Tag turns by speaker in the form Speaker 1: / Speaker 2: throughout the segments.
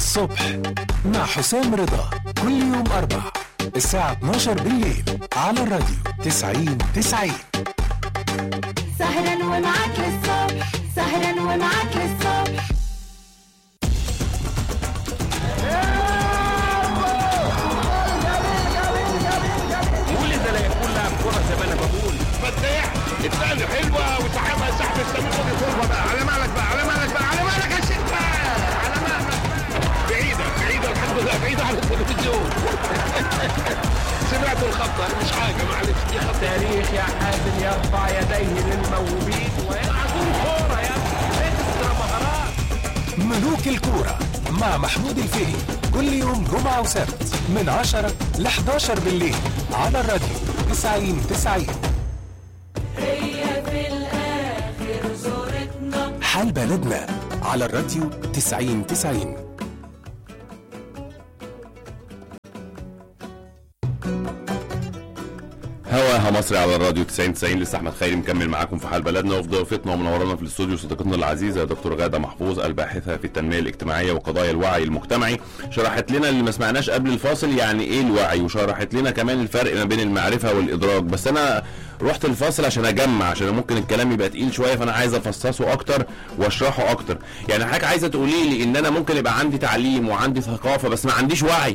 Speaker 1: الصبح مع حسام رضا كل يوم أربع الساعة 12 بالليل على الراديو 90 90
Speaker 2: سهرا ومعاك للصبح سهرا ومعاك للصبح
Speaker 3: ولد لا يكون لاعب كرة زي ما انا بقول
Speaker 4: فتاح الثاني حلوه وسحبها سحب السمير خد الكوره بقى على مالك بقى على مالك بقى على مالك يا شيخ بقى على مالك بقى. بعيده بعيده الحمد لله بعيده عن التلفزيون سمعت الخطه مش حاجه معلش دي خطه
Speaker 3: تاريخ يا حازم يرفع يديه للموهوبين ويلعبون كورة يا ابني اكسترا مهارات
Speaker 1: ملوك الكورة مع محمود الفقي كل يوم جمعة وسبت من 10 ل 11 بالليل على الراديو 90 90
Speaker 2: هي في الآخر زورتنا
Speaker 1: حال بلدنا على الراديو 90 90
Speaker 5: هواها مصري على الراديو 90 90 لسه احمد خيري مكمل معاكم في حال بلدنا وفي ضيفتنا ومنورانا في الاستوديو صديقتنا العزيزه دكتور غاده محفوظ الباحثه في التنميه الاجتماعيه وقضايا الوعي المجتمعي شرحت لنا اللي ما سمعناش قبل الفاصل يعني ايه الوعي وشرحت لنا كمان الفرق ما بين المعرفه والادراك بس انا رحت الفاصل عشان اجمع عشان ممكن الكلام يبقى تقيل شويه فانا عايز افصصه اكتر واشرحه اكتر يعني حضرتك عايزه تقولي لي ان انا ممكن يبقى عندي تعليم وعندي ثقافه بس ما عنديش وعي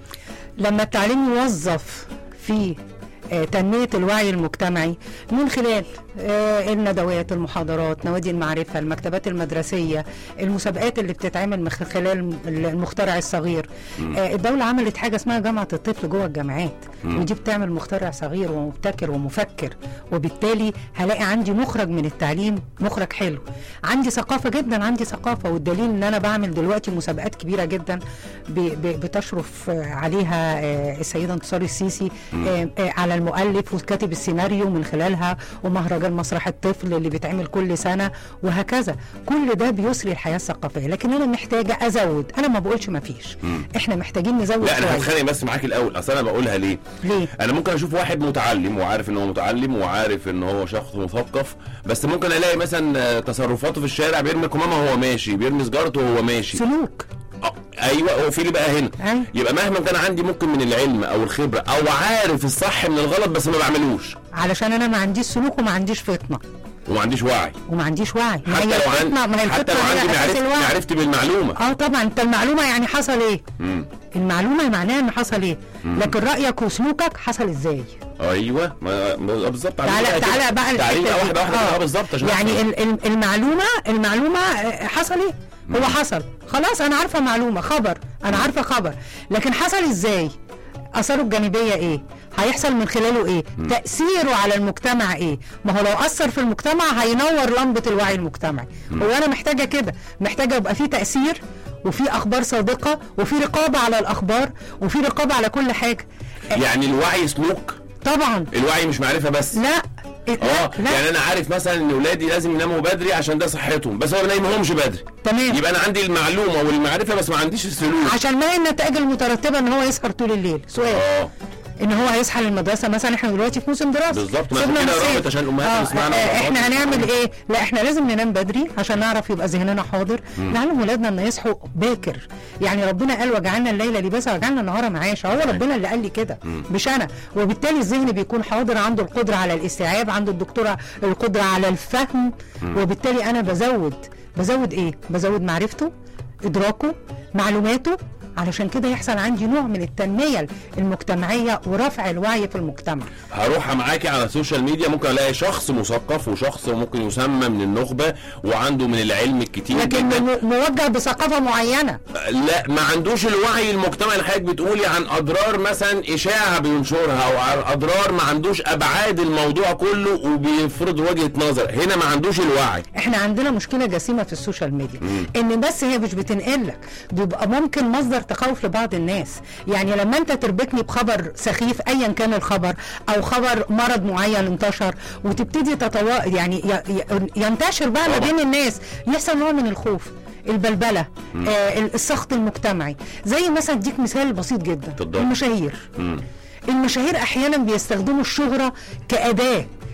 Speaker 6: لما التعليم يوظف في آه، تنمية الوعي المجتمعي من خلال آه، الندوات المحاضرات نوادي المعرفة المكتبات المدرسية المسابقات اللي بتتعمل من خلال المخترع الصغير آه، الدولة عملت حاجة اسمها جامعة الطفل جوه الجامعات ودي بتعمل مخترع صغير ومبتكر ومفكر وبالتالي هلاقي عندي مخرج من التعليم مخرج حلو عندي ثقافة جدا عندي ثقافة والدليل ان انا بعمل دلوقتي مسابقات كبيرة جدا ب- ب- بتشرف آه، عليها آه، السيدة انتصار السيسي آه، آه، على المؤلف وكاتب السيناريو من خلالها ومهرجان مسرح الطفل اللي بيتعمل كل سنة وهكذا كل ده بيسري الحياة الثقافية لكن انا محتاجة ازود انا ما بقولش ما فيش احنا محتاجين نزود
Speaker 5: لا انا
Speaker 6: شوية.
Speaker 5: هتخانق بس معاك الاول اصل انا بقولها ليه
Speaker 6: ليه؟
Speaker 5: انا ممكن اشوف واحد متعلم وعارف ان هو متعلم وعارف ان هو شخص مثقف بس ممكن الاقي مثلا آه، تصرفاته في الشارع بيرمي قمامه وهو ماشي بيرمي سجارته وهو ماشي
Speaker 6: سلوك
Speaker 5: آه، ايوه هو في اللي بقى هنا
Speaker 6: أيوة.
Speaker 5: يبقى مهما كان عندي ممكن من العلم او الخبره او عارف الصح من الغلط بس ما بعملوش
Speaker 6: علشان انا ما عنديش سلوك وما عنديش فطنة
Speaker 5: وما عنديش وعي
Speaker 6: وما عنديش وعي ما
Speaker 5: حتى
Speaker 6: هي
Speaker 5: لو
Speaker 6: الفطنة ما هي
Speaker 5: عندي حتى
Speaker 6: الفطنة
Speaker 5: لو
Speaker 6: هي
Speaker 5: عندي
Speaker 6: اساس
Speaker 5: معرفت
Speaker 6: الوعي
Speaker 5: معرفت بالمعلومه
Speaker 6: اه طبعا انت المعلومه يعني حصل ايه
Speaker 5: مم.
Speaker 6: المعلومه معناها ان حصل ايه لكن رايك وسلوكك حصل ازاي
Speaker 5: ايوه ما ما- بالظبط
Speaker 6: تعالى
Speaker 5: علمينا
Speaker 6: تعالى
Speaker 5: كده.
Speaker 6: بقى
Speaker 5: تعليم
Speaker 6: الحتة دي.
Speaker 5: واحده واحده
Speaker 6: آه.
Speaker 5: كده بالظبط عشان
Speaker 6: يعني
Speaker 5: أفهم.
Speaker 6: ال- ال- المعلومه المعلومه آه، حصل ايه هو حصل خلاص انا عارفه معلومه خبر انا عارفه خبر لكن حصل ازاي اثاره الجانبيه ايه هيحصل من خلاله ايه تاثيره على المجتمع ايه ما هو لو اثر في المجتمع هينور لمبه الوعي المجتمعي هو انا محتاجه كده محتاجه يبقى في تاثير وفي اخبار صادقه وفي رقابه على الاخبار وفي رقابه على كل حاجه
Speaker 5: يعني الوعي سلوك
Speaker 6: طبعا
Speaker 5: الوعي مش معرفه بس
Speaker 6: لا
Speaker 5: اه
Speaker 6: لا, لا.
Speaker 5: يعني انا عارف مثلا ان اولادي لازم يناموا بدري عشان ده صحتهم بس هو ما بينامهمش بدري
Speaker 6: تمام
Speaker 5: يبقى انا عندي المعلومه والمعرفه بس ما عنديش السلوك
Speaker 6: عشان ما هي النتائج المترتبه ان هو يسهر طول الليل سؤال
Speaker 5: اه
Speaker 6: ان هو هيصحى للمدرسه مثلا احنا دلوقتي في موسم دراسه
Speaker 5: بالظبط، ما
Speaker 6: سيبنا
Speaker 5: عشان كده
Speaker 6: نسيب.
Speaker 5: رابط عشان الأمهات اللي بيسمعنا
Speaker 6: آه،
Speaker 5: والأبهات
Speaker 6: احنا
Speaker 5: اللي
Speaker 6: هنعمل
Speaker 5: بيسمعنا.
Speaker 6: ايه لا احنا لازم ننام بدري عشان نعرف يبقى ذهننا حاضر نعلم ولادنا ان يصحوا باكر يعني ربنا قال وجعلنا الليل لباسا وجعلنا النهار معاشا هو ربنا اللي قال لي كده مش انا وبالتالي الذهن بيكون حاضر عنده القدره على الاستيعاب عنده الدكتوره القدره على الفهم وبالتالي انا بزود بزود ايه بزود معرفته ادراكه معلوماته علشان كده يحصل عندي نوع من التنميه المجتمعيه ورفع الوعي في المجتمع
Speaker 5: هروح معاكي على السوشيال ميديا ممكن الاقي شخص مثقف وشخص ممكن يسمى من النخبه وعنده من العلم الكتير
Speaker 6: لكن
Speaker 5: جدا
Speaker 6: م- موجه بثقافه معينه
Speaker 5: لا ما عندوش الوعي المجتمعي اللي حضرتك بتقولي عن اضرار مثلا اشاعه بينشرها او عن اضرار ما عندوش ابعاد الموضوع كله وبيفرض وجهه نظر هنا ما عندوش الوعي
Speaker 6: احنا عندنا مشكله جسيمه في السوشيال ميديا ان بس هي مش بتنقل لك بيبقى ممكن مصدر تخوف لبعض الناس يعني لما انت تربكني بخبر سخيف ايا كان الخبر او خبر مرض معين انتشر وتبتدي تتوا يعني ي- ي- ينتشر بقى ما
Speaker 5: طبعا.
Speaker 6: بين الناس يحصل نوع من الخوف البلبله آه السخط المجتمعي زي مثلا اديك مثال بسيط جدا
Speaker 5: اتفضل.
Speaker 6: المشاهير
Speaker 5: مم.
Speaker 6: المشاهير احيانا بيستخدموا الشهرة كأداة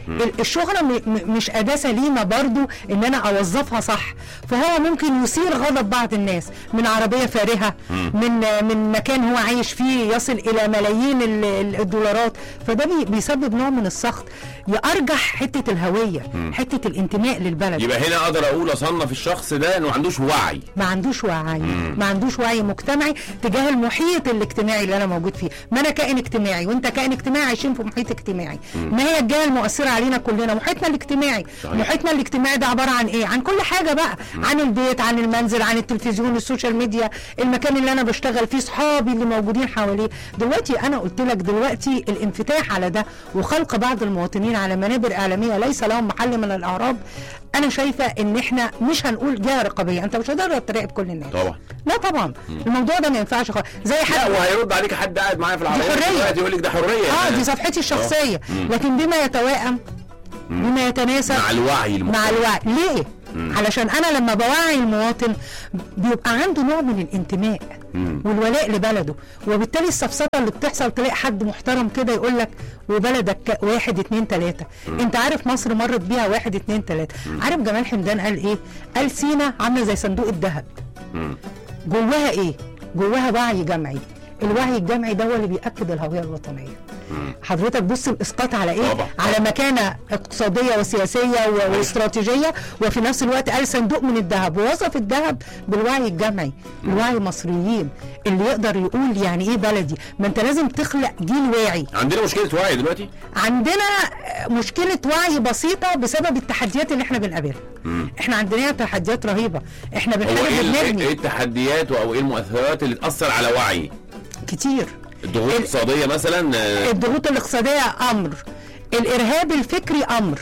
Speaker 6: ال- الشهرة م- م- مش أداة سليمة برضو إن أنا أوظفها صح فهو ممكن يثير غضب بعض الناس من عربية فارهة من من مكان هو عايش فيه يصل إلى ملايين ال- ال- الدولارات فده بي- بيسبب نوع من السخط يأرجح حتة الهوية حتة الانتماء للبلد
Speaker 5: يبقى هنا اقدر اقول اصنف الشخص ده انه ما عندوش وعي
Speaker 6: ما عندوش وعي ما عندوش وعي مجتمعي تجاه المحيط الاجتماعي اللي انا موجود فيه ما انا كائن اجتماعي وانت كائن اجتماعي عايشين في محيط اجتماعي ما هي الجهه المؤثره علينا كلنا محيطنا الاجتماعي
Speaker 5: صحيح.
Speaker 6: محيطنا الاجتماعي ده عباره عن ايه عن كل حاجه بقى عن البيت عن المنزل عن التلفزيون السوشيال ميديا المكان اللي انا بشتغل فيه صحابي اللي موجودين حواليه دلوقتي انا قلت لك دلوقتي الانفتاح على ده وخلق بعض المواطنين على منابر اعلاميه ليس لهم محل من الاعراب انا شايفه ان احنا مش هنقول جهه رقابيه انت مش هتقدر تراقب كل الناس
Speaker 5: طبعا
Speaker 6: لا طبعا الموضوع ده ما ينفعش خالص زي
Speaker 5: لا
Speaker 6: حد
Speaker 5: وهيرد عليك حد قاعد معايا في العربيه
Speaker 6: حرية.
Speaker 5: دلوقتي يقول لك ده حريه
Speaker 6: اه
Speaker 5: يعني.
Speaker 6: دي صفحتي الشخصيه لكن بما يتوائم بما يتناسب
Speaker 5: مع الوعي المجتمعي
Speaker 6: مع الوعي ليه علشان انا لما بوعي المواطن بيبقى عنده نوع من الانتماء والولاء لبلده وبالتالي السفسطه اللي بتحصل تلاقي حد محترم كده يقول لك وبلدك ك- واحد اتنين تلاته انت عارف مصر مرت بيها واحد اتنين تلاته عارف جمال حمدان قال ايه؟ قال سينا عامله زي صندوق الذهب جواها ايه؟ جواها وعي جمعي الوعي الجمعي ده هو اللي بيأكد الهوية الوطنية حضرتك بص الاسقاط على ايه
Speaker 5: طبعا.
Speaker 6: على مكانه اقتصاديه وسياسيه و- واستراتيجيه وفي نفس الوقت قال صندوق من الذهب ووصف الذهب بالوعي الجمعي الوعي المصريين اللي يقدر يقول يعني ايه بلدي ما انت لازم تخلق جيل واعي
Speaker 5: عندنا مشكله وعي دلوقتي
Speaker 6: عندنا مشكلة وعي بسيطة بسبب التحديات اللي احنا بنقابلها احنا عندنا تحديات رهيبة احنا
Speaker 5: هو
Speaker 6: بنحارب
Speaker 5: ايه ال-
Speaker 6: وبنبني
Speaker 5: ايه التحديات او ايه المؤثرات اللي تاثر على وعي
Speaker 6: كتير
Speaker 5: الضغوط
Speaker 6: ال-
Speaker 5: الاقتصاديه مثلا آه،
Speaker 6: الضغوط الاقتصادية أمر الإرهاب الفكري أمر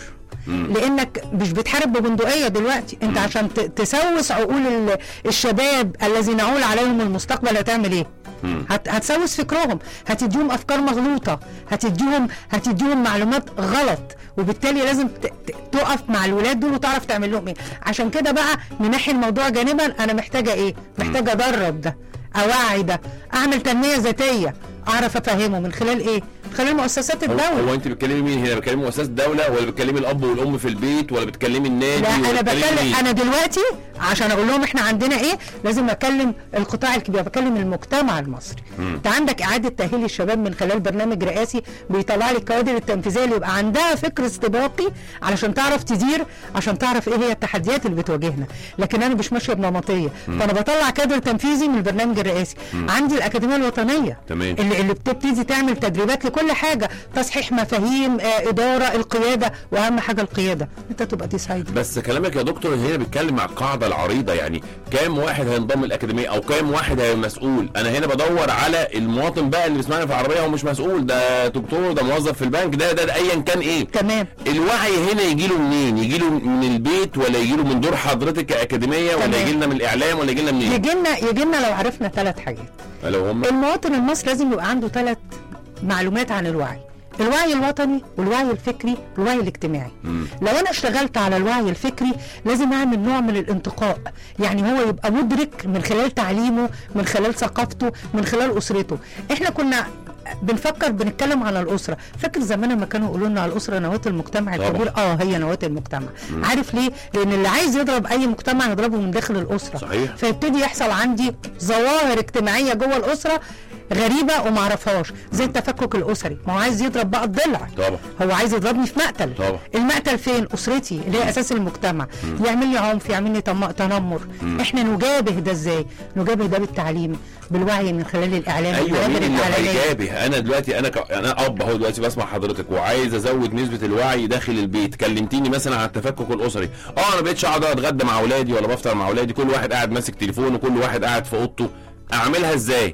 Speaker 6: لانك مش بتحارب ببندقيه دلوقتي انت عشان ت- تسوس عقول ال- الشباب الذين عول عليهم المستقبل هتعمل ايه هت هتسوس فكرهم هتديهم افكار مغلوطه هتديهم هتديهم معلومات غلط وبالتالي لازم ت- ت- تقف مع الولاد دول وتعرف تعمل لهم ايه عشان كده بقى ننحي الموضوع جانبا انا محتاجه ايه محتاجه ادرب ده اوعي ده اعمل تنميه ذاتيه اعرف افهمه من خلال ايه من خلال مؤسسات
Speaker 5: هو,
Speaker 6: الدوله
Speaker 5: هو انت بتكلمي مين هنا بتكلمي مؤسسات الدوله ولا بتكلمي الاب والام في البيت ولا بتكلمي النادي
Speaker 6: لا
Speaker 5: ولا
Speaker 6: انا
Speaker 5: بتكلمي
Speaker 6: بتكلم
Speaker 5: مين؟
Speaker 6: انا دلوقتي عشان اقول لهم احنا عندنا ايه لازم اكلم القطاع الكبير بكلم المجتمع المصري انت عندك اعاده تاهيل الشباب من خلال برنامج رئاسي بيطلع لي الكوادر التنفيذيه اللي يبقى عندها فكر استباقي علشان تعرف تدير عشان تعرف ايه هي التحديات اللي بتواجهنا لكن انا مش ماشيه بنمطيه فانا بطلع كادر تنفيذي من البرنامج الرئاسي عندي الاكاديميه الوطنيه
Speaker 5: تمام.
Speaker 6: اللي, اللي بتبتدي تعمل تدريبات لكل حاجه تصحيح مفاهيم آه اداره القياده واهم حاجه القياده انت تبقى ديسايد
Speaker 5: بس كلامك يا دكتور هنا بيتكلم مع القاعده العريضه يعني كام واحد هينضم الاكاديميه او كام واحد هيبقى مسؤول انا هنا بدور على المواطن بقى اللي بيسمعني في العربيه هو مش مسؤول ده دكتور ده موظف في البنك ده ده, ده ايا كان ايه
Speaker 6: تمام
Speaker 5: الوعي هنا يجي له منين يجي له من البيت ولا يجي له من دور حضرتك كاكاديميه ولا
Speaker 6: تمام.
Speaker 5: يجي لنا من الاعلام ولا يجي لنا منين
Speaker 6: يجي لنا يجي لنا لو عرفنا ثلاث حاجات
Speaker 5: لو هم
Speaker 6: المواطن المصري لازم يبقى عنده ثلاث معلومات عن الوعي الوعي الوطني والوعي الفكري والوعي الاجتماعي لو انا اشتغلت على الوعي الفكري لازم اعمل نوع من الانتقاء يعني هو يبقى مدرك من خلال تعليمه من خلال ثقافته من خلال اسرته احنا كنا بنفكر بنتكلم على الاسره فاكر زمان لما كانوا يقولوا لنا على الاسره نواه المجتمع
Speaker 5: طبعا.
Speaker 6: الكبير اه هي نواه المجتمع عارف ليه لان اللي عايز يضرب اي مجتمع يضربه من داخل الاسره
Speaker 5: صحيح.
Speaker 6: فيبتدي يحصل عندي ظواهر اجتماعيه جوه الاسره غريبه وما اعرفهاش زي التفكك الاسري ما هو عايز يضرب بقى الضلع
Speaker 5: طبعا.
Speaker 6: هو عايز يضربني في مقتل
Speaker 5: طبعا.
Speaker 6: المقتل فين اسرتي اللي هي اساس المجتمع يعمل لي عنف يعمل لي تم- تنمر احنا نجابه ده ازاي نجابه ده بالتعليم بالوعي من خلال الاعلام
Speaker 5: ايوه مين
Speaker 6: المنابر
Speaker 5: اللي
Speaker 6: الاعلاميه
Speaker 5: هيجابه انا دلوقتي انا ك... انا اب اهو دلوقتي بسمع حضرتك وعايز ازود نسبه الوعي داخل البيت كلمتيني مثلا عن التفكك الاسري اه انا بقيتش اقعد اتغدى مع اولادي ولا بفطر مع اولادي كل واحد قاعد ماسك تليفونه وكل واحد قاعد في اوضته اعملها ازاي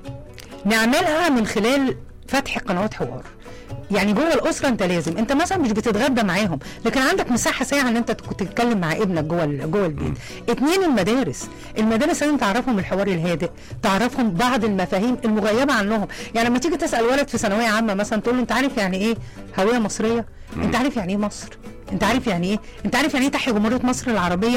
Speaker 6: نعملها من خلال فتح قنوات حوار يعني جوه الاسره انت لازم انت مثلا مش بتتغدى معاهم لكن عندك مساحه ساعه ان انت تك- تتكلم مع ابنك جوه ال- جوه البيت اتنين المدارس المدارس لازم تعرفهم الحوار الهادئ تعرفهم بعض المفاهيم المغيبه عنهم يعني لما تيجي تسال ولد في ثانويه عامه مثلا تقول له انت عارف يعني ايه هويه مصريه انت عارف يعني ايه مصر انت عارف يعني ايه انت عارف يعني ايه تحيا جمهوريه مصر العربيه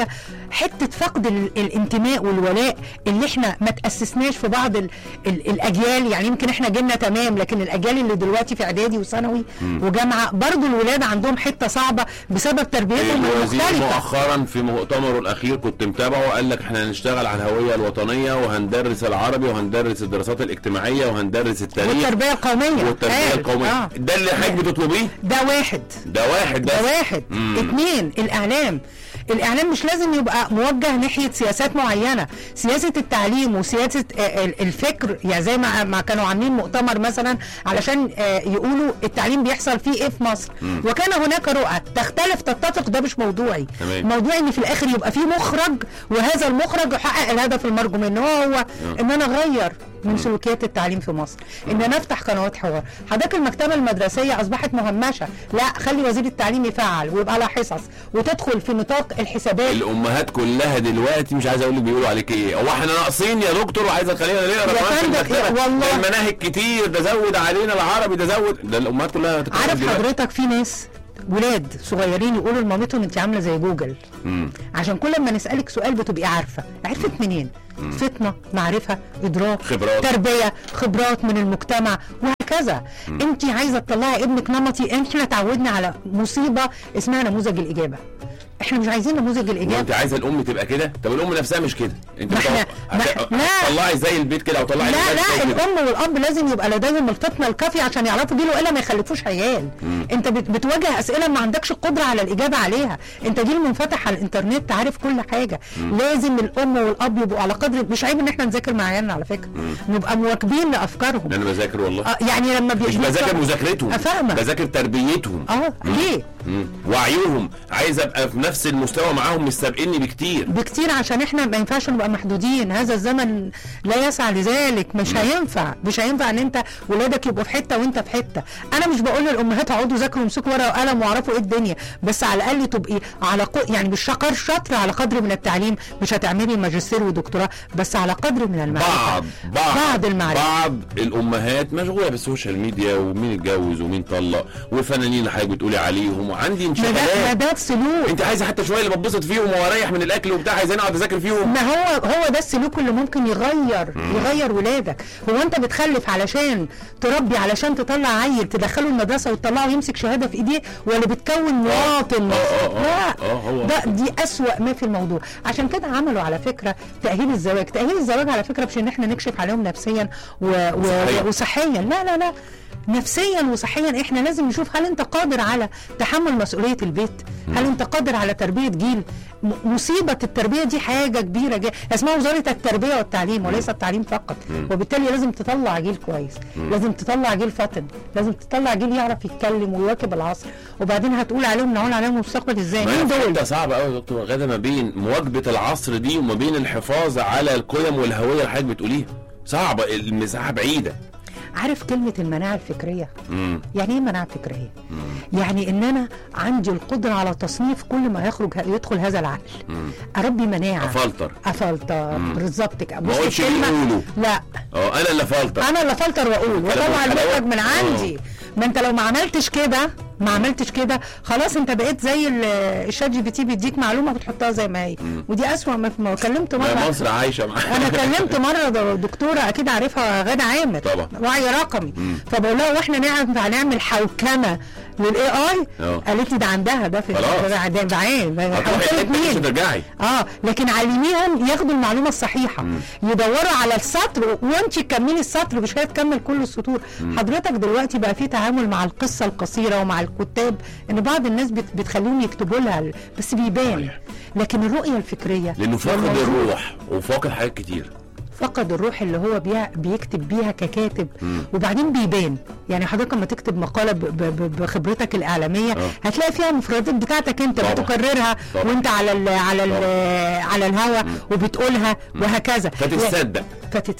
Speaker 6: حته فقد ال- الانتماء والولاء اللي احنا ما تاسسناش في بعض ال ال الاجيال يعني يمكن احنا جيلنا تمام لكن الاجيال اللي دلوقتي في اعدادي وثانوي وجامعه برضو الولاد عندهم حته صعبه بسبب تربيتهم
Speaker 5: الوزير
Speaker 6: المختلفه
Speaker 5: مؤخرا في مؤتمره الاخير كنت متابعه قال لك احنا هنشتغل على الهويه الوطنيه وهندرس العربي وهندرس الدراسات الاجتماعيه وهندرس التاريخ
Speaker 6: والتربيه القوميه
Speaker 5: والتربيه
Speaker 6: قال.
Speaker 5: القوميه
Speaker 6: آه.
Speaker 5: ده اللي حضرتك بتطلبيه
Speaker 6: ده واحد
Speaker 5: ده واحد بس
Speaker 6: ده واحد
Speaker 5: مم.
Speaker 6: اتنين الاعلام الاعلام مش لازم يبقى موجه ناحيه سياسات معينه سياسه التعليم وسياسه آه، ال- الفكر يعني زي ما ما كانوا عاملين مؤتمر مثلا علشان آه، يقولوا التعليم بيحصل فيه ايه في مصر وكان هناك رؤى تختلف تتفق ده مش موضوعي
Speaker 5: تمام.
Speaker 6: موضوعي ان في الاخر يبقى في مخرج وهذا المخرج يحقق الهدف المرجو منه هو هو ان انا اغير من سلوكيات التعليم في مصر ان انا افتح قنوات حوار حضرتك المكتبه المدرسيه اصبحت مهمشه لا خلي وزير التعليم يفعل ويبقى لها حصص وتدخل في نطاق الحسابات
Speaker 5: الامهات كلها دلوقتي مش عايز اقول لك بيقولوا عليك ايه هو احنا ناقصين يا دكتور وعايزه تخلينا نقرا
Speaker 6: يا
Speaker 5: كمان في
Speaker 6: فندم،
Speaker 5: المكتبة؟
Speaker 6: والله.
Speaker 5: ده المناهج كتير ده زود علينا العربي ده زود ده الامهات كلها هتتكلم
Speaker 6: عارف
Speaker 5: دلوقتي.
Speaker 6: حضرتك في ناس ولاد صغيرين يقولوا لمامتهم انت عامله زي جوجل
Speaker 5: مم.
Speaker 6: عشان كل ما نسالك سؤال بتبقي عارفه عرفت منين فطنه معرفه ادراك
Speaker 5: خبرات.
Speaker 6: تربيه خبرات من المجتمع وهكذا انت عايزه تطلعي ابنك نمطي احنا اتعودنا على مصيبه اسمها نموذج الاجابه احنا مش عايزين نموذج الاجابه
Speaker 5: وانت عايزه الام تبقى كده طب الام نفسها مش كده انت
Speaker 6: ما
Speaker 5: بتقعد-
Speaker 6: احنا- ما-
Speaker 5: هت-
Speaker 6: لا.
Speaker 5: طلعي زي البيت كده او طلعي
Speaker 6: لا
Speaker 5: الولاد
Speaker 6: لا
Speaker 5: زي كده.
Speaker 6: الام والاب لازم يبقى لديهم الفطنه الكافيه عشان يعرفوا دي والا ما يخلفوش عيال انت بت- بتواجه اسئله ما عندكش القدره على الاجابه عليها انت جيل منفتح على الانترنت عارف كل حاجه لازم الام والاب يبقوا على قدر مش عيب ان احنا نذاكر مع عيالنا على فكره نبقى مواكبين لافكارهم
Speaker 5: انا بذاكر والله
Speaker 6: آه يعني لما بي-
Speaker 5: مش بذاكر مذاكرتهم
Speaker 6: افهمك
Speaker 5: بذاكر تربيتهم
Speaker 6: اه ليه
Speaker 5: مم. وعيهم عايز ابقى في نفس المستوى معاهم مش سابقني بكتير
Speaker 6: بكتير عشان احنا ما ينفعش نبقى محدودين هذا الزمن لا يسعى لذلك مش هينفع مش هينفع ان انت ولادك يبقوا في حته وانت في حته انا مش بقول للامهات اقعدوا ذاكروا امسكوا ورقه وقلم واعرفوا ايه الدنيا بس على الاقل تبقي على قو... يعني مش شقر شاطره على قدر من التعليم مش هتعملي ماجستير ودكتوراه بس على قدر من المعرفه
Speaker 5: بعض بعض
Speaker 6: بعض المعرفه
Speaker 5: بعض الامهات مشغوله بالسوشيال ميديا ومين اتجوز ومين طلق والفنانين اللي حضرتك بتقولي عليهم وعندي
Speaker 6: ما ده ما
Speaker 5: انشغالات
Speaker 6: ده سلوك
Speaker 5: انت عايزه حتى شويه اللي بتبسط فيهم واريح من الاكل وبتاع عايزين اقعد اذاكر فيهم
Speaker 6: ما هو هو ده السلوك اللي ممكن يغير يغير ولادك هو انت بتخلف علشان تربي علشان تطلع عيل تدخله المدرسه وتطلعه يمسك شهاده في ايديه ولا بتكون مواطن
Speaker 5: آه، آه، آه،
Speaker 6: لا
Speaker 5: آه، هو-
Speaker 6: ده دي اسوأ ما في الموضوع عشان كده عملوا على فكره تاهيل الزواج تاهيل الزواج على فكره مش ان احنا نكشف عليهم نفسيا و... و...
Speaker 5: وصحيا.
Speaker 6: وصحيا لا لا لا نفسيا وصحيا احنا لازم نشوف هل انت قادر على تحمل مسؤوليه البيت هل انت قادر على تربيه جيل م- مصيبه التربيه دي حاجه كبيره جدا اسمها وزاره التربيه والتعليم وليس التعليم فقط وبالتالي لازم تطلع جيل كويس لازم تطلع جيل فطن لازم تطلع جيل يعرف يتكلم ويواكب العصر وبعدين هتقول عليهم نقول عليهم المستقبل ازاي
Speaker 5: ما هي
Speaker 6: مين دول
Speaker 5: ده صعب قوي يا دكتور غاده ما بين مواكبه العصر دي وما بين الحفاظ على القيم والهويه اللي حضرتك بتقوليها صعبه المساحه بعيده
Speaker 6: عارف كلمة المناعة الفكرية
Speaker 5: مم.
Speaker 6: يعني ايه مناعة فكرية يعني ان انا عندي القدرة على تصنيف كل ما يخرج يدخل هذا العقل اربي مناعة
Speaker 5: افلتر
Speaker 6: افلتر بالظبط كده
Speaker 5: ما
Speaker 6: بص
Speaker 5: اقولش
Speaker 6: الكلمة-
Speaker 5: يقولوا.
Speaker 6: لا
Speaker 5: اه انا اللي افلتر
Speaker 6: انا اللي افلتر واقول
Speaker 5: الكلام
Speaker 6: وطبعا
Speaker 5: والحلاوة.
Speaker 6: المخرج من عندي ما انت لو ما عملتش كده ما عملتش كده خلاص انت بقيت زي ال- الشات جي بي تي بيديك معلومه بتحطها زي ما هي ودي اسوأ ما في- ما كلمت
Speaker 5: ما
Speaker 6: مره
Speaker 5: مصر عايشه معانا
Speaker 6: انا كلمت مره د- دكتوره اكيد عارفها غاده عامر
Speaker 5: طبعا.
Speaker 6: وعي رقمي فبقول لها واحنا نعرف هنعمل حوكمه للاي اي
Speaker 5: اه.
Speaker 6: قالت لي ده عندها ده في
Speaker 5: خلاص.
Speaker 6: ده ده ده عين
Speaker 5: هتروحي
Speaker 6: قلت لك
Speaker 5: حتة مش
Speaker 6: مين
Speaker 5: هترجعي
Speaker 6: اه لكن علميهم ياخدوا المعلومه الصحيحه يدوروا على السطر وانت تكملي السطر مش هي تكمل كل السطور حضرتك دلوقتي بقى في تعامل مع القصه القصيره ومع الكتاب ان بعض الناس بت- بتخليهم يكتبوا لها ال- بس بيبان
Speaker 5: صحيح.
Speaker 6: لكن الرؤيه الفكريه
Speaker 5: لانه فاقد
Speaker 6: والموضوع-
Speaker 5: الروح وفاقد حاجات كتير
Speaker 6: فقد الروح اللي هو بي... بيكتب بيها ككاتب وبعدين بيبان يعني حضرتك لما تكتب مقاله ب... ب... ب- بخبرتك الاعلاميه
Speaker 5: آه.
Speaker 6: هتلاقي فيها مفردات بتاعتك انت
Speaker 5: طبعا.
Speaker 6: بتكررها
Speaker 5: طبعا.
Speaker 6: وانت على ال... على ال... على الهوا وبتقولها وهكذا
Speaker 5: فتصدق
Speaker 6: فتتصدق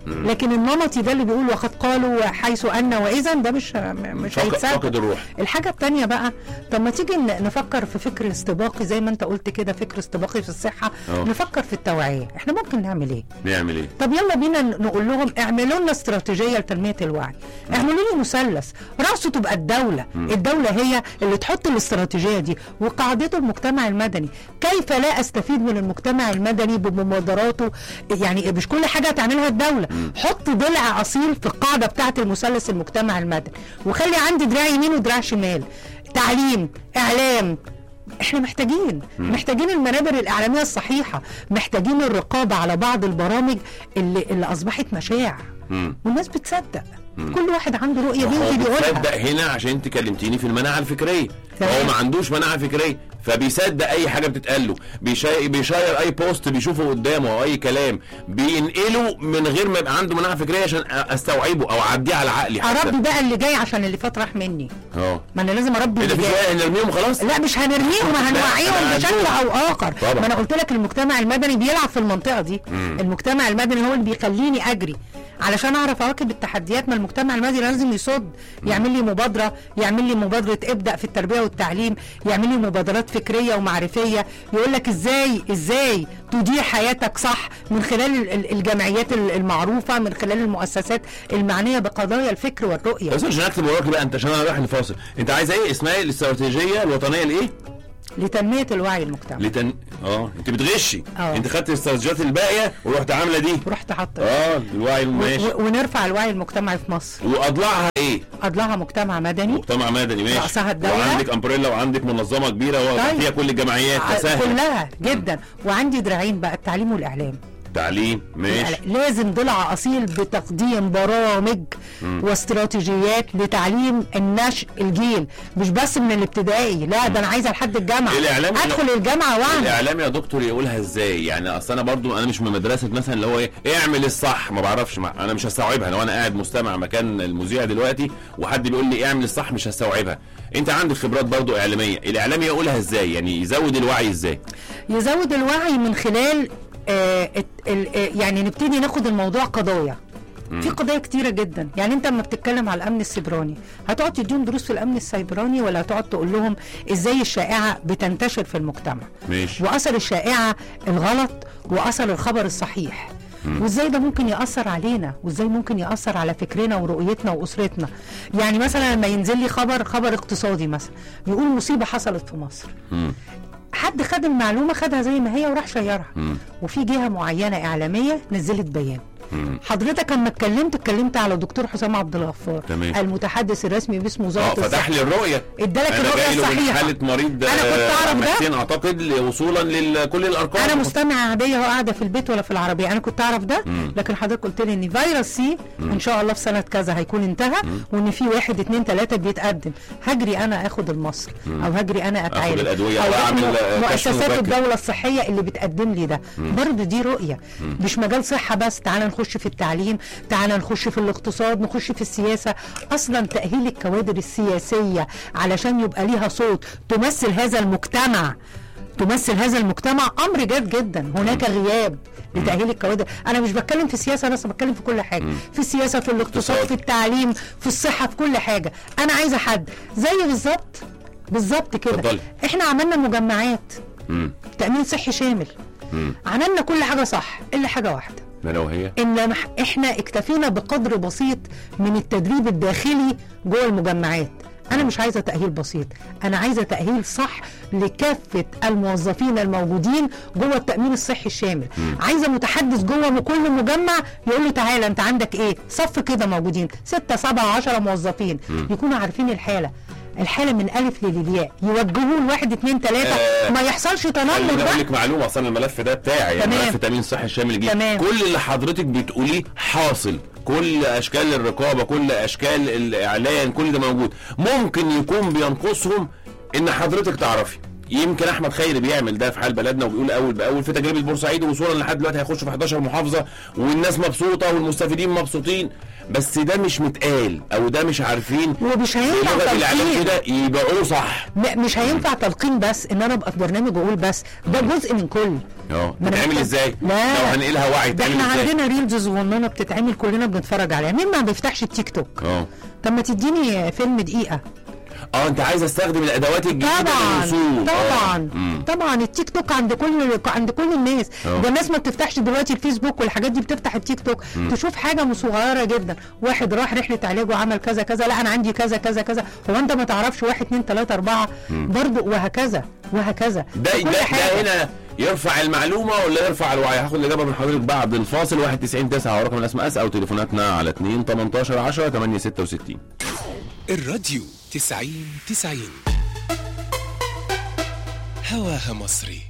Speaker 6: لكن النمطي ده اللي بيقول وقد قالوا حيث ان واذا ده مش مش
Speaker 5: فاقد
Speaker 6: هيتصدق
Speaker 5: فاقد الروح
Speaker 6: الحاجة التانية بقى طب ما تيجي ن- نفكر في فكر استباقي زي ما انت قلت كده فكر استباقي في الصحة
Speaker 5: أه.
Speaker 6: نفكر في التوعية احنا ممكن نعمل ايه
Speaker 5: نعمل ايه
Speaker 6: طب يلا بينا ن- نقول لهم اعملوا لنا استراتيجية لتنمية الوعي اعملوا لي مثلث رأسه تبقى الدولة الدولة هي اللي تحط الاستراتيجية دي وقاعدته المجتمع المدني كيف لا استفيد من المجتمع المدني بمبادراته يعني مش كل حاجة تعملها الدولة حط ضلع أصيل في القاعدة بتاعة المثلث المجتمع المدني وخلي عندي دراع يمين ودراع شمال تعليم إعلام احنا محتاجين محتاجين المنابر الاعلاميه الصحيحه محتاجين الرقابه على بعض البرامج اللي اللي اصبحت مشاع
Speaker 5: مم.
Speaker 6: والناس بتصدق كل واحد عنده رؤيه
Speaker 5: هو
Speaker 6: بيجي
Speaker 5: بيصدق
Speaker 6: بيقولها
Speaker 5: هنا عشان انت كلمتيني في المناعه الفكريه
Speaker 6: تمام.
Speaker 5: هو ما عندوش مناعه فكريه فبيصدق اي حاجه بتتقال له بيشا- بيشير اي بوست بيشوفه قدامه او اي كلام بينقله من غير ما يبقى عنده مناعه فكريه عشان استوعبه او اعديه على عقلي حتى
Speaker 6: اربي بقى اللي جاي عشان اللي فات راح مني
Speaker 5: اه
Speaker 6: ما انا لازم اربي
Speaker 5: ايه ده
Speaker 6: اللي
Speaker 5: في
Speaker 6: جاي
Speaker 5: شويه نرميهم خلاص
Speaker 6: لا مش هنرميهم
Speaker 5: لا،
Speaker 6: هنوعيهم
Speaker 5: أنا
Speaker 6: بشكل
Speaker 5: هنقول.
Speaker 6: او اخر
Speaker 5: طبعا.
Speaker 6: ما انا قلت لك المجتمع المدني بيلعب في المنطقه دي المجتمع المدني هو اللي بيخليني اجري علشان اعرف اواكب التحديات ما المجتمع المدني لازم يصد يعمل لي مبادره يعمل لي مبادره ابدا في التربيه والتعليم يعمل لي مبادرات فكريه ومعرفيه يقول لك ازاي ازاي تدير حياتك صح من خلال ال- ال- الجمعيات ال- المعروفه من خلال المؤسسات المعنيه بقضايا الفكر والرؤيه
Speaker 5: بس عشان اكتب وراكي بقى انت عشان انا رايح لفاصل انت عايزه ايه اسمها ايه الاستراتيجيه الوطنيه لايه؟
Speaker 6: لتنميه الوعي المجتمعي
Speaker 5: لتن... اه انت بتغشي
Speaker 6: اه.
Speaker 5: انت خدت الاستراتيجيات الباقيه ورحت عامله دي
Speaker 6: ورحت حاطه
Speaker 5: اه الوعي ماشي
Speaker 6: و- ونرفع الوعي المجتمعي في مصر
Speaker 5: واضلاعها ايه؟
Speaker 6: أضلاعها مجتمع مدني
Speaker 5: مجتمع مدني ماشي
Speaker 6: رأسها الدولة.
Speaker 5: وعندك امبريلا وعندك منظمه كبيره
Speaker 6: طيب.
Speaker 5: فيها كل الجمعيات
Speaker 6: ع-
Speaker 5: فسهل
Speaker 6: كلها جدا وعندي دراعين بقى التعليم والإعلام
Speaker 5: تعليم ماشي
Speaker 6: لازم ضلع أصيل بتقديم برامج واستراتيجيات لتعليم النشء الجيل مش بس من الابتدائي لا ده أنا عايزة لحد الجامعة
Speaker 5: الإعلام-
Speaker 6: أدخل الجامعة وأعمل
Speaker 5: الاعلام يا دكتور يقولها ازاي يعني اصل انا برضو انا مش من مدرسه مثلا اللي هو ايه اعمل الصح ما بعرفش ما انا مش هستوعبها لو انا قاعد مستمع مكان المذيع دلوقتي وحد بيقول لي اعمل الصح مش هستوعبها انت عندك خبرات برضو اعلاميه الاعلام يقولها ازاي يعني يزود الوعي ازاي
Speaker 6: يزود الوعي من خلال آه الت- ال- آه، يعني نبتدي ناخد الموضوع قضايا في قضايا كتيرة جدا يعني انت لما بتتكلم على الامن السيبراني هتقعد تديهم دروس في الامن السيبراني ولا هتقعد تقول لهم ازاي الشائعة بتنتشر في المجتمع
Speaker 5: ماشي
Speaker 6: واثر الشائعة الغلط واثر الخبر الصحيح وازاي ده ممكن ياثر علينا وازاي ممكن ياثر على فكرنا ورؤيتنا واسرتنا يعني مثلا لما ينزل لي خبر خبر اقتصادي مثلا يقول مصيبه حصلت في مصر
Speaker 5: مم.
Speaker 6: حد خد المعلومه خدها زي ما هي وراح شيرها
Speaker 5: مم.
Speaker 6: وفي جهه معينه اعلاميه نزلت بيان
Speaker 5: مم.
Speaker 6: حضرتك لما اتكلمت اتكلمت على دكتور حسام عبد الغفار
Speaker 5: تمام.
Speaker 6: المتحدث الرسمي باسم
Speaker 5: اه
Speaker 6: وزاره
Speaker 5: فتح
Speaker 6: الصحه
Speaker 5: لي الرؤيه
Speaker 6: ادالك
Speaker 5: انا
Speaker 6: الرؤيه
Speaker 5: جاي له من
Speaker 6: الصحيحه
Speaker 5: حاله مريض
Speaker 6: أنا كنت
Speaker 5: آه،
Speaker 6: أعرف ده.
Speaker 5: حاجتين اعتقد وصولا لكل الارقام
Speaker 6: انا مستمعه عاديه وقاعده في البيت ولا في العربيه انا كنت اعرف ده لكن حضرتك قلت لي ان فيروس سي ان شاء الله في سنه كذا هيكون انتهى وان في واحد اتنين تلاته بيتقدم هجري انا اخد المصل او هجري انا اتعالج
Speaker 5: الأدوية
Speaker 6: او
Speaker 5: أو أعمل،
Speaker 6: م-
Speaker 5: آه، كشف
Speaker 6: مؤسسات
Speaker 5: مبكر.
Speaker 6: الدوله الصحيه اللي بتقدم لي ده برضه دي رؤيه مش مجال صحه بس تعال نخش في التعليم تعال نخش في الاقتصاد نخش في السياسه اصلا تاهيل الكوادر السياسيه علشان يبقى ليها صوت تمثل هذا المجتمع تمثل هذا المجتمع امر جاد جدا هناك غياب لتاهيل الكوادر انا مش بتكلم في السياسه بس بتكلم في كل حاجه في السياسه في الاقتصاد
Speaker 5: اقتصاد.
Speaker 6: في التعليم في الصحه في كل حاجه انا عايزه حد زي بالظبط بالظبط كده
Speaker 5: اتفضلي.
Speaker 6: احنا عملنا مجمعات
Speaker 5: مم.
Speaker 6: تامين صحي شامل
Speaker 5: مم.
Speaker 6: عملنا كل حاجه صح الا حاجه واحده
Speaker 5: ده لو هي
Speaker 6: ان مح- احنا اكتفينا بقدر بسيط من التدريب الداخلي جوه المجمعات انا مش عايزه تاهيل بسيط انا عايزه تاهيل صح لكافه الموظفين الموجودين جوه التامين الصحي الشامل عايزه متحدث جوه كل مجمع يقول له تعالى انت عندك ايه صف كده موجودين ستة سبعة عشرة موظفين يكونوا عارفين الحاله الحاله من الف للياء يوجهوه لواحد اتنين تلاته
Speaker 5: آه،
Speaker 6: ما يحصلش تنمر
Speaker 5: خليني اقول
Speaker 6: بقى
Speaker 5: لك معلومه اصلا الملف ده بتاعي يعني
Speaker 6: تمام.
Speaker 5: ملف التامين الصحي الشامل الجديد
Speaker 6: تمام.
Speaker 5: كل اللي حضرتك بتقوليه حاصل كل اشكال الرقابه كل اشكال الاعلان كل ده موجود ممكن يكون بينقصهم ان حضرتك تعرفي يمكن احمد خيري بيعمل ده في حال بلدنا وبيقول اول باول في تجربه بورسعيد وصولا لحد دلوقتي هيخش في 11 محافظه والناس مبسوطه والمستفيدين مبسوطين بس ده مش متقال او ده مش عارفين
Speaker 6: ومش هينفع
Speaker 5: بلغه الاعلام
Speaker 6: تلقين
Speaker 5: كده يبيعوه صح
Speaker 6: م- مش هينفع تلقين بس ان انا ابقى في برنامج واقول بس ده جزء من كل
Speaker 5: اه
Speaker 6: ما أنا
Speaker 5: بتتعمل
Speaker 6: محتاج-
Speaker 5: ازاي؟
Speaker 6: لا.
Speaker 5: لو هنقلها وعي
Speaker 6: ده
Speaker 5: بتتعمل
Speaker 6: احنا
Speaker 5: ازاي؟
Speaker 6: عندنا ريلز صغننه بتتعمل كلنا بنتفرج عليها مين ما بيفتحش التيك توك
Speaker 5: اه
Speaker 6: طب ما تديني فيلم دقيقه
Speaker 5: اه انت عايز استخدم الادوات الجديده
Speaker 6: طبعا
Speaker 5: للوصول آه.
Speaker 6: طبعا
Speaker 5: مم.
Speaker 6: طبعا التيك توك عند كل عند كل الناس
Speaker 5: اه.
Speaker 6: ده الناس ما بتفتحش دلوقتي الفيسبوك والحاجات دي بتفتح التيك توك تشوف حاجه صغيره جدا واحد راح رحله علاج وعمل كذا كذا لا انا عندي كذا كذا كذا هو انت ما تعرفش واحد اتنين تلاته اربعه برضه وهكذا وهكذا
Speaker 5: ده
Speaker 6: في كل
Speaker 5: ده,
Speaker 6: حاجة.
Speaker 5: ده هنا يرفع المعلومه ولا يرفع الوعي هاخد الاجابه من حضرتك بعد الفاصل 91 9 ورقم الاس ام اس او تليفوناتنا على 2 18 10 8 66
Speaker 1: الراديو تسعين تسعين هواها مصري